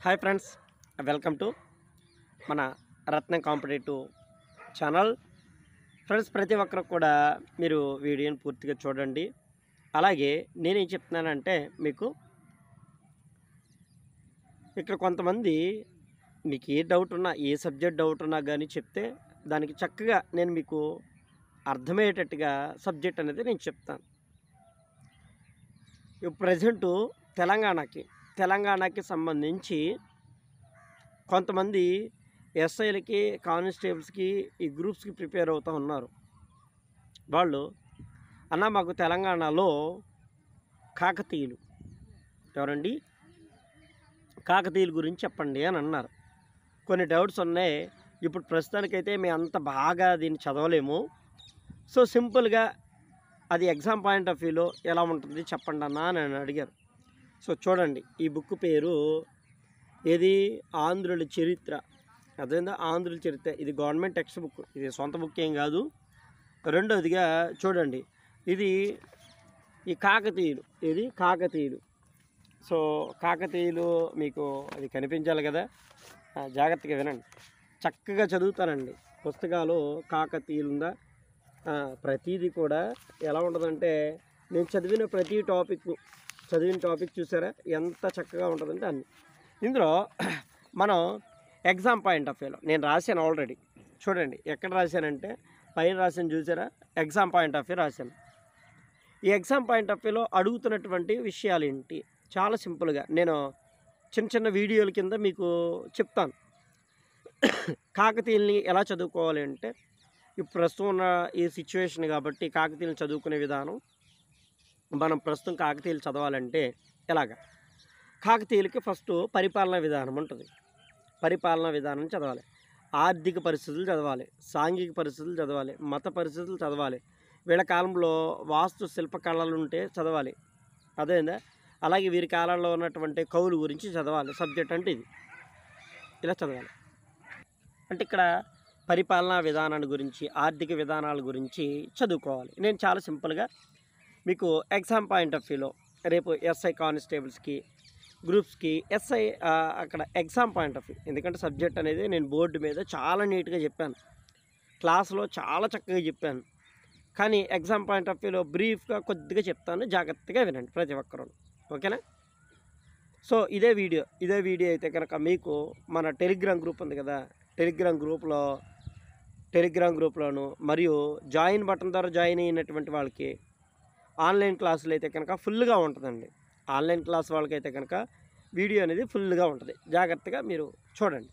hi friends welcome to మన రత్నం competitive channel friends ప్రతి ఒక్కరు కూడా మీరు వీడియోని పూర్తిగా చూడండి అలాగే నేనేం చెప్తున్నానంటే మీకు ఇక్కడ కొంతమంది మీకు ఏ డౌట్ ఉన్నా ఏ సబ్జెక్ట్ డౌట్ ఉన్నా కానీ చెప్తే దానికి చక్కగా నేను మీకు అర్థమయ్యేటట్టుగా సబ్జెక్ట్ అనేది నేను చెప్తాను ఇప్పుడు ప్రజెంటు తెలంగాణకి తెలంగాణకి సంబంధించి కొంతమంది ఎస్ఐలకి కానిస్టేబుల్స్కి ఈ గ్రూప్స్కి ప్రిపేర్ అవుతూ ఉన్నారు వాళ్ళు అన్న మాకు తెలంగాణలో కాకతీయులు ఎవరండి కాకతీయుల గురించి చెప్పండి అని అన్నారు కొన్ని డౌట్స్ ఉన్నాయి ఇప్పుడు ప్రస్తుతానికైతే మేము అంత బాగా దీన్ని చదవలేము సో సింపుల్గా అది ఎగ్జామ్ పాయింట్ ఆఫ్ వ్యూలో ఎలా ఉంటుంది చెప్పండి అన్న అని నన్ను అడిగారు సో చూడండి ఈ బుక్ పేరు ఏది ఆంధ్రుల చరిత్ర అదేందా ఆంధ్రుల చరిత్ర ఇది గవర్నమెంట్ టెక్స్ట్ బుక్ ఇది సొంత బుక్ ఏం కాదు రెండోదిగా చూడండి ఇది ఈ కాకతీయులు ఇది కాకతీయులు సో కాకతీయులు మీకు అది కనిపించాలి కదా ఆ, జాగ్రత్తగా వినండి చక్కగా చదువుతానండి పుస్తకాలు కాకతీయులు ఉందా ఆ, ప్రతిదీ కూడా ఎలా ఉంటుందంటే నేను చదివిన ప్రతి టాపిక్ చదివిన టాపిక్ చూసారా ఎంత చక్కగా ఉంటుందంటే అన్ని ఇందులో మనం ఎగ్జామ్ పాయింట్ ఆఫ్ వ్యూలో నేను రాశాను ఆల్రెడీ చూడండి ఎక్కడ రాశానంటే పైన రాశాను చూసారా ఎగ్జామ్ పాయింట్ ఆఫ్ వ్యూ రాశాను ఈ ఎగ్జామ్ పాయింట్ ఆఫ్ వ్యూలో అడుగుతున్నటువంటి విషయాలు ఏంటి చాలా సింపుల్గా నేను చిన్న చిన్న వీడియోల కింద మీకు చెప్తాను కాకతీయుల్ని ఎలా చదువుకోవాలి అంటే ఇప్పుడు ప్రస్తుతం ఉన్న ఈ సిచ్యువేషన్ కాబట్టి కాకతీయులను చదువుకునే విధానం మనం ప్రస్తుతం కాకతీయులు చదవాలంటే ఎలాగ కాకతీయులకి ఫస్ట్ పరిపాలనా విధానం ఉంటుంది పరిపాలనా విధానం చదవాలి ఆర్థిక పరిస్థితులు చదవాలి సాంఘిక పరిస్థితులు చదవాలి మత పరిస్థితులు చదవాలి వీళ్ళ కాలంలో వాస్తు శిల్పకళలు ఉంటే చదవాలి అదేందా అలాగే వీరి కాలంలో ఉన్నటువంటి కవులు గురించి చదవాలి సబ్జెక్ట్ అంటే ఇది ఇలా చదవాలి అంటే ఇక్కడ పరిపాలనా విధానాన్ని గురించి ఆర్థిక విధానాల గురించి చదువుకోవాలి నేను చాలా సింపుల్గా మీకు ఎగ్జామ్ పాయింట్ ఆఫ్ వ్యూలో రేపు ఎస్ఐ కానిస్టేబుల్స్కి గ్రూప్స్కి ఎస్ఐ అక్కడ ఎగ్జామ్ పాయింట్ ఆఫ్ వ్యూ ఎందుకంటే సబ్జెక్ట్ అనేది నేను బోర్డు మీద చాలా నీట్గా చెప్పాను క్లాస్లో చాలా చక్కగా చెప్పాను కానీ ఎగ్జామ్ పాయింట్ ఆఫ్ వ్యూలో బ్రీఫ్గా కొద్దిగా చెప్తాను జాగ్రత్తగా వినండి ప్రతి ఒక్కరూ ఓకేనా సో ఇదే వీడియో ఇదే వీడియో అయితే కనుక మీకు మన టెలిగ్రామ్ గ్రూప్ ఉంది కదా టెలిగ్రామ్ గ్రూప్లో టెలిగ్రామ్ గ్రూప్లోను మరియు జాయిన్ బటన్ ద్వారా జాయిన్ అయినటువంటి వాళ్ళకి ఆన్లైన్ క్లాసులు అయితే కనుక ఫుల్గా ఉంటుందండి ఆన్లైన్ క్లాస్ వాళ్ళకైతే కనుక వీడియో అనేది ఫుల్గా ఉంటుంది జాగ్రత్తగా మీరు చూడండి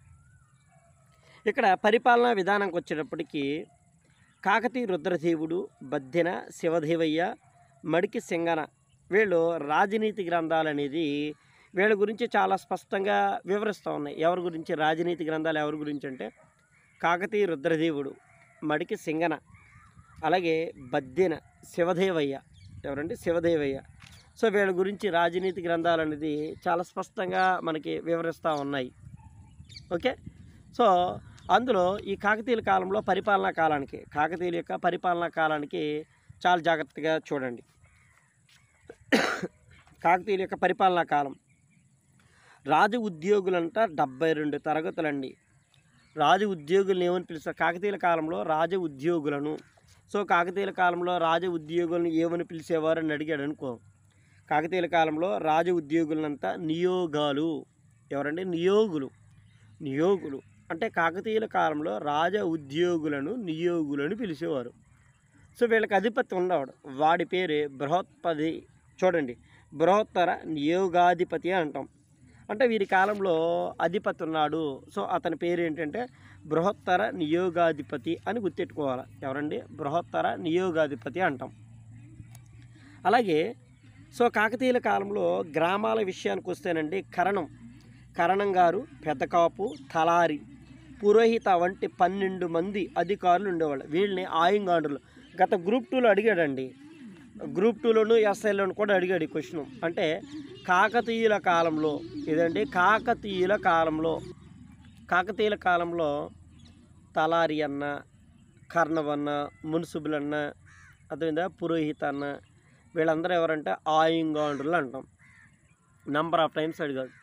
ఇక్కడ పరిపాలనా విధానంకి వచ్చేటప్పటికి కాకతీయ రుద్రదేవుడు బద్దెన శివదేవయ్య మడికి సింగన వీళ్ళు రాజనీతి గ్రంథాలు అనేది వీళ్ళ గురించి చాలా స్పష్టంగా వివరిస్తూ ఉన్నాయి ఎవరి గురించి రాజనీతి గ్రంథాలు ఎవరి గురించి అంటే కాకతీయ రుద్రదేవుడు మడికి సింగన అలాగే బద్దెన శివదేవయ్య ఎవరండి శివదేవయ్య సో వీళ్ళ గురించి రాజనీతి గ్రంథాలు అనేది చాలా స్పష్టంగా మనకి వివరిస్తూ ఉన్నాయి ఓకే సో అందులో ఈ కాకతీయుల కాలంలో పరిపాలనా కాలానికి కాకతీయుల యొక్క పరిపాలనా కాలానికి చాలా జాగ్రత్తగా చూడండి కాకతీయుల యొక్క పరిపాలనా కాలం రాజు ఉద్యోగులంట డెబ్బై రెండు తరగతులండి రాజు ఉద్యోగులను ఏమని పిలుస్తారు కాకతీయుల కాలంలో రాజ ఉద్యోగులను సో కాకతీయుల కాలంలో రాజ ఉద్యోగులను ఏమని పిలిచేవారు అని అడిగాడు అనుకో కాకతీయుల కాలంలో రాజ ఉద్యోగులనంతా నియోగాలు ఎవరండి నియోగులు నియోగులు అంటే కాకతీయుల కాలంలో రాజ ఉద్యోగులను నియోగులను పిలిచేవారు సో వీళ్ళకి అధిపతి ఉండవాడు వాడి పేరే బృహత్పది చూడండి బృహత్తర నియోగాధిపతి అంటాం అంటే వీరి కాలంలో అధిపతి ఉన్నాడు సో అతని పేరు ఏంటంటే బృహత్తర నియోగాధిపతి అని గుర్తెట్టుకోవాలి ఎవరండి బృహత్తర నియోగాధిపతి అంటాం అలాగే సో కాకతీయుల కాలంలో గ్రామాల విషయానికి వస్తేనండి కరణం కరణం గారు పెద్దకాపు తలారి పురోహిత వంటి పన్నెండు మంది అధికారులు ఉండేవాళ్ళు వీళ్ళని ఆయంగాండ్రులు గత గ్రూప్ టూలో అడిగాడండి గ్రూప్ టూలోను ఎస్ఐలోను కూడా అడిగాడు ఈ క్వశ్చన్ అంటే కాకతీయుల కాలంలో ఇదండి కాకతీయుల కాలంలో కాకతీయుల కాలంలో తలారి అన్న కర్ణవన్న మున్సిబుల్ అన్న అదేవిధంగా పురోహిత అన్న వీళ్ళందరూ ఎవరంటే ఆయంగాండ్రులు అంటాం నంబర్ ఆఫ్ టైమ్స్ అడిగాడు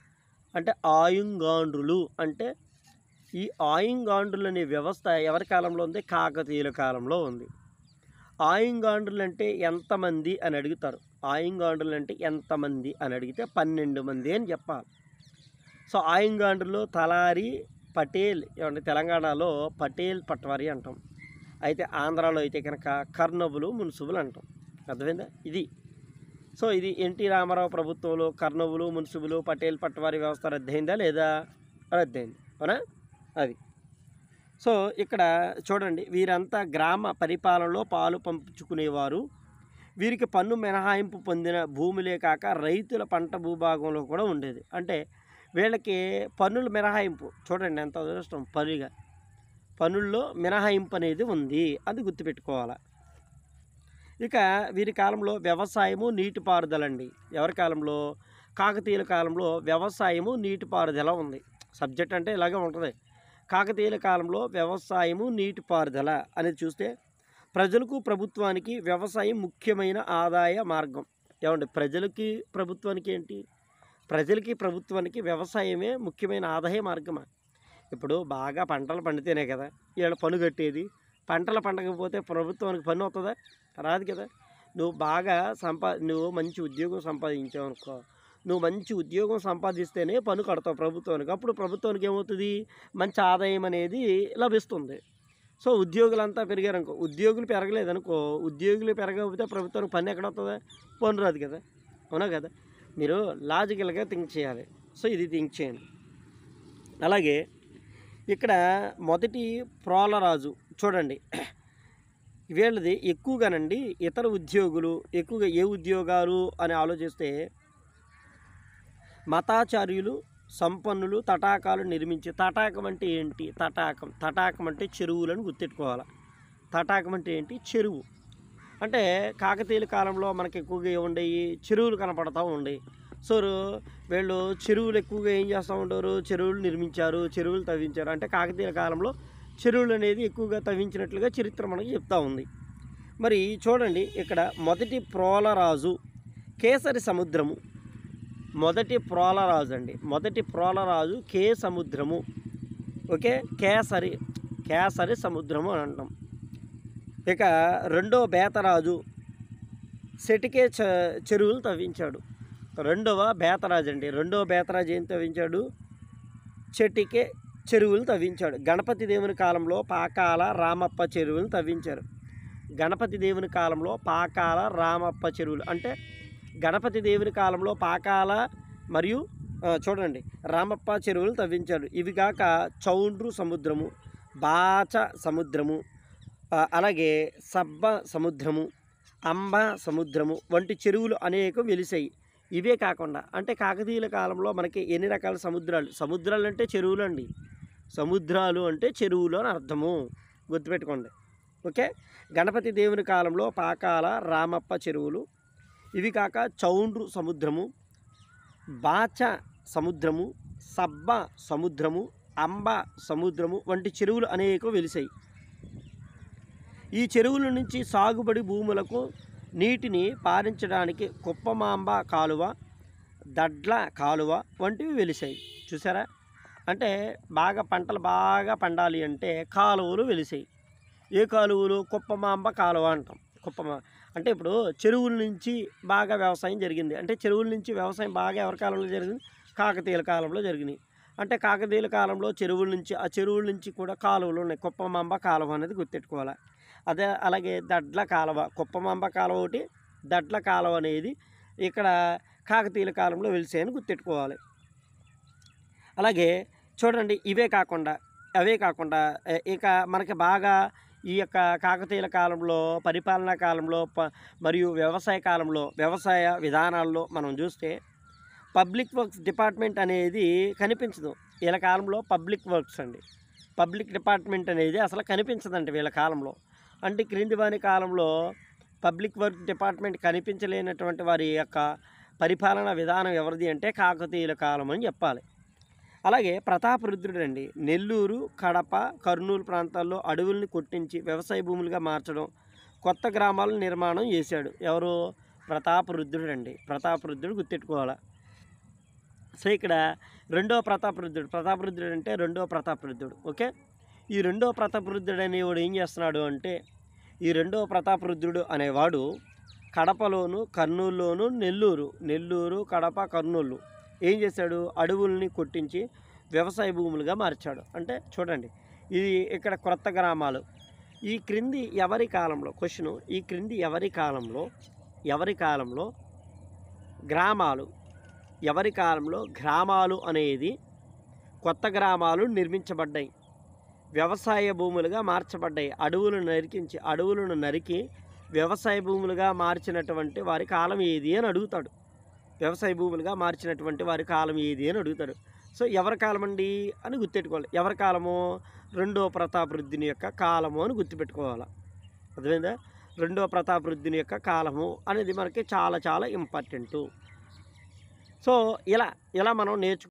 అంటే ఆయుంగాండ్రులు అంటే ఈ ఆయుంగాండ్రులు అనే వ్యవస్థ ఎవరి కాలంలో ఉంది కాకతీయుల కాలంలో ఉంది ఆయుంగాండ్రులు అంటే ఎంతమంది అని అడుగుతారు ఆయుంగాండ్రులు అంటే ఎంతమంది అని అడిగితే పన్నెండు మంది అని చెప్పాలి సో ఆయుంగాండ్రులు తలారి పటేల్ ఏమంటే తెలంగాణలో పటేల్ పట్వారి అంటాం అయితే ఆంధ్రాలో అయితే కనుక కర్నవులు మున్సిబులు అంటాం అర్థమైందా ఇది సో ఇది ఎన్టీ రామారావు ప్రభుత్వంలో కర్నవులు మున్సిబులు పటేల్ పట్వారి వ్యవస్థ రద్దయిందా లేదా రద్దయింది అవునా అది సో ఇక్కడ చూడండి వీరంతా గ్రామ పరిపాలనలో పాలు పంచుకునేవారు వీరికి పన్ను మినహాయింపు పొందిన భూములే కాక రైతుల పంట భూభాగంలో కూడా ఉండేది అంటే వీళ్ళకి పన్నుల మినహాయింపు చూడండి ఎంత అదృష్టం పనిగా పనుల్లో మినహాయింపు అనేది ఉంది అది గుర్తుపెట్టుకోవాలి ఇక వీరి కాలంలో వ్యవసాయము నీటిపారుదల అండి ఎవరి కాలంలో కాకతీయుల కాలంలో వ్యవసాయము నీటిపారుదల ఉంది సబ్జెక్ట్ అంటే ఇలాగే ఉంటుంది కాకతీయుల కాలంలో వ్యవసాయము నీటిపారుదల అనేది చూస్తే ప్రజలకు ప్రభుత్వానికి వ్యవసాయం ముఖ్యమైన ఆదాయ మార్గం ఏమండి ప్రజలకి ప్రభుత్వానికి ఏంటి ప్రజలకి ప్రభుత్వానికి వ్యవసాయమే ముఖ్యమైన ఆదాయ మార్గమా ఇప్పుడు బాగా పంటలు పండితేనే కదా వీళ్ళ పన్ను కట్టేది పంటలు పండకపోతే ప్రభుత్వానికి పన్ను వస్తుందా రాదు కదా నువ్వు బాగా సంపా నువ్వు మంచి ఉద్యోగం సంపాదించావు అనుకో నువ్వు మంచి ఉద్యోగం సంపాదిస్తేనే పన్ను కడతావు ప్రభుత్వానికి అప్పుడు ప్రభుత్వానికి ఏమవుతుంది మంచి ఆదాయం అనేది లభిస్తుంది సో ఉద్యోగులంతా పెరిగారనుకో ఉద్యోగులు పెరగలేదనుకో ఉద్యోగులు పెరగకపోతే ప్రభుత్వానికి పన్ను ఎక్కడ వస్తుందా పన్ను రాదు కదా అవునా కదా మీరు లాజికల్గా థింక్ చేయాలి సో ఇది థింక్ చేయండి అలాగే ఇక్కడ మొదటి ప్రోలరాజు చూడండి వీళ్ళది ఎక్కువగానండి ఇతర ఉద్యోగులు ఎక్కువగా ఏ ఉద్యోగాలు అని ఆలోచిస్తే మతాచార్యులు సంపన్నులు తటాకాలు నిర్మించి తటాకం అంటే ఏంటి తటాకం తటాకం అంటే చెరువులను గుర్తెట్టుకోవాలి తటాకం అంటే ఏంటి చెరువు అంటే కాకతీయుల కాలంలో మనకి ఎక్కువగా ఉండేవి చెరువులు కనపడతా ఉండేవి సో వీళ్ళు చెరువులు ఎక్కువగా ఏం చేస్తూ ఉంటారు చెరువులు నిర్మించారు చెరువులు తవ్వించారు అంటే కాకతీయుల కాలంలో చెరువులు అనేది ఎక్కువగా తవ్వించినట్లుగా చరిత్ర మనకి చెప్తా ఉంది మరి చూడండి ఇక్కడ మొదటి ప్రోలరాజు కేసరి సముద్రము మొదటి ప్రోలరాజు అండి మొదటి ప్రోలరాజు కే సముద్రము ఓకే కేసరి కేసరి సముద్రము అని అంటాం ఇక రెండో బేతరాజు సెటికే చ చెరువులు తవ్వించాడు రెండవ బేతరాజు అండి రెండవ బేతరాజు ఏం తవ్వించాడు చెటికే చెరువులు తవ్వించాడు గణపతి దేవుని కాలంలో పాకాల రామప్ప చెరువులు తవ్వించారు గణపతి దేవుని కాలంలో పాకాల రామప్ప చెరువులు అంటే గణపతి దేవుని కాలంలో పాకాల మరియు ఆ, చూడండి రామప్ప చెరువులు తవ్వించాడు ఇవి కాక చౌండ్రు సముద్రము బాచ సముద్రము ఆ, అలాగే సబ్బ సముద్రము అంబ సముద్రము వంటి చెరువులు అనేకం వెలిసాయి ఇవే కాకుండా అంటే కాకతీయుల కాలంలో మనకి ఎన్ని రకాల సముద్రాలు సముద్రాలు అంటే చెరువులు అండి సముద్రాలు అంటే చెరువులు అని అర్థము గుర్తుపెట్టుకోండి ఓకే గణపతి దేవుని కాలంలో పాకాల రామప్ప చెరువులు ఇవి కాక చౌండ్రు సముద్రము బాచ సముద్రము సబ్బ సముద్రము అంబ సముద్రము వంటి చెరువులు అనేకం వెలిసాయి ఈ చెరువుల నుంచి సాగుబడి భూములకు నీటిని పారించడానికి కుప్పమాంబ కాలువ దడ్ల కాలువ వంటివి వెలిసాయి చూసారా అంటే బాగా పంటలు బాగా పండాలి అంటే కాలువలు వెలిసాయి ఏ కాలువలు కుప్పమాంబ కాలువ అంటాం కుప్పమా అంటే ఇప్పుడు చెరువుల నుంచి బాగా వ్యవసాయం జరిగింది అంటే చెరువుల నుంచి వ్యవసాయం బాగా ఎవరి కాలంలో జరిగింది కాకతీయుల కాలంలో జరిగినాయి అంటే కాకతీయుల కాలంలో చెరువుల నుంచి ఆ చెరువుల నుంచి కూడా కాలువలు ఉన్నాయి కుప్పమాంబ కాలువ అనేది గుర్తెట్టుకోవాలి అదే అలాగే దడ్ల కాలువ కుప్పమాంబ కాలువ ఒకటి దడ్ల కాలువ అనేది ఇక్కడ కాకతీయుల కాలంలో వెలిసాయని గుర్తెట్టుకోవాలి అలాగే చూడండి ఇవే కాకుండా అవే కాకుండా ఎ- ఇక మనకి బాగా ఈ యొక్క కాకతీయుల కాలంలో పరిపాలనా కాలంలో ప మరియు వ్యవసాయ కాలంలో వ్యవసాయ విధానాల్లో మనం చూస్తే పబ్లిక్ వర్క్స్ డిపార్ట్మెంట్ అనేది కనిపించదు వీళ్ళ కాలంలో పబ్లిక్ వర్క్స్ అండి పబ్లిక్ డిపార్ట్మెంట్ అనేది అసలు కనిపించదండి వీళ్ళ కాలంలో అంటే క్రింది వారి కాలంలో పబ్లిక్ వర్క్ డిపార్ట్మెంట్ కనిపించలేనటువంటి వారి యొక్క పరిపాలన విధానం ఎవరిది అంటే కాకతీయుల కాలం అని చెప్పాలి అలాగే ప్రతాపరుద్రుడు అండి నెల్లూరు కడప కర్నూలు ప్రాంతాల్లో అడవుల్ని కొట్టించి వ్యవసాయ భూములుగా మార్చడం కొత్త గ్రామాల నిర్మాణం చేశాడు ఎవరు ప్రతాపరుద్రుడు అండి ప్రతాపరుద్రుడు గుర్తెట్టుకోవాలి సో ఇక్కడ రెండో ప్రతాపరుద్రుడు ప్రతాపరుద్రుడు అంటే రెండో ప్రతాపరుద్రుడు ఓకే ఈ రెండో ప్రతాపరుద్రుడు అనేవాడు ఏం చేస్తున్నాడు అంటే ఈ రెండో ప్రతాపరుద్రుడు అనేవాడు కడపలోను కర్నూలులోను నెల్లూరు నెల్లూరు కడప కర్నూలు ఏం చేశాడు అడవుల్ని కొట్టించి వ్యవసాయ భూములుగా మార్చాడు అంటే చూడండి ఇది ఇక్కడ క్రొత్త గ్రామాలు ఈ క్రింది ఎవరి కాలంలో క్వశ్చన్ ఈ క్రింది ఎవరి కాలంలో ఎవరి కాలంలో గ్రామాలు ఎవరి కాలంలో గ్రామాలు అనేది కొత్త గ్రామాలు నిర్మించబడ్డాయి వ్యవసాయ భూములుగా మార్చబడ్డాయి అడవులను నరికించి అడవులను నరికి వ్యవసాయ భూములుగా మార్చినటువంటి వారి కాలం ఏది అని అడుగుతాడు వ్యవసాయ భూములుగా మార్చినటువంటి వారి కాలం ఏది అని అడుగుతాడు సో ఎవరి కాలం అండి అని గుర్తెట్టుకోవాలి ఎవరి కాలము రెండో ప్రతాపరుద్ధిని యొక్క కాలము అని గుర్తుపెట్టుకోవాలి అర్థమైందా రెండో ప్రతాపరుద్ధిని యొక్క కాలము అనేది మనకి చాలా చాలా ఇంపార్టెంటు సో ఇలా ఇలా మనం నేర్చు